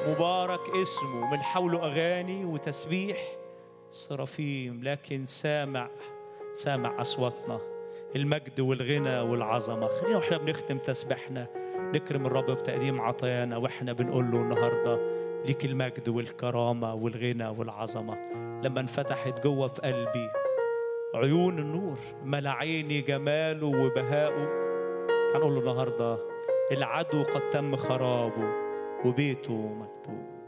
مبارك اسمه من حوله أغاني وتسبيح صرافيم لكن سامع سامع أصواتنا المجد والغنى والعظمة خلينا واحنا بنختم تسبيحنا نكرم الرب بتقديم عطايانا واحنا بنقول له النهارده ليك المجد والكرامة والغنى والعظمة لما انفتحت جوه في قلبي عيون النور ملا عيني جماله وبهاؤه هنقول له النهارده العدو قد تم خرابه وبيته مكتوب